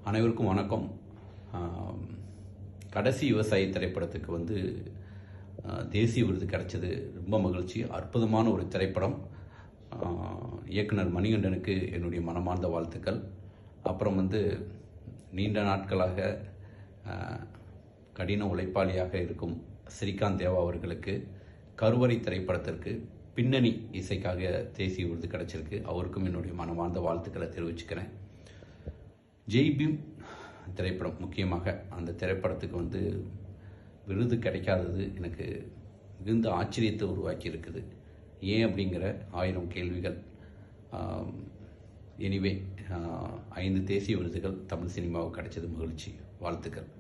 அனைவருக்கும் வணக்கம் ஆம், கடைசி விவசாயி திரைப்படத்துக்கு வந்து ஆ, தேசிய விருது கிடைச்சது ரொம்ப மகிழ்ச்சி அற்புதமான ஒரு திரைப்படம் ஆ, இயக்குனர் மணிகண்டனுக்கு என்னுடைய மனமார்ந்த வாழ்த்துக்கள் அப்புறம் வந்து நீண்ட நாட்களாக ஆ, கடின உழைப்பாளியாக இருக்கும் ஸ்ரீகாந்த் தேவா அவர்களுக்கு கருவறை திரைப்படத்திற்கு பின்னணி இசைக்காக தேசிய விருது கிடைச்சிருக்கு அவருக்கும் என்னுடைய மனமார்ந்த வாழ்த்துக்களை தெரிவிச்சுக்கிறேன் ஜெய் பீம் திரைப்படம் முக்கியமாக அந்த திரைப்படத்துக்கு வந்து விருது கிடைக்காதது எனக்கு மிகுந்த ஆச்சரியத்தை உருவாக்கி இருக்குது ஏன் அப்படிங்கிற ஆயிரம் கேள்விகள் எனிவே ஐந்து தேசிய விருதுகள் தமிழ் சினிமாவுக்கு கிடைச்சது மகிழ்ச்சி வாழ்த்துக்கள்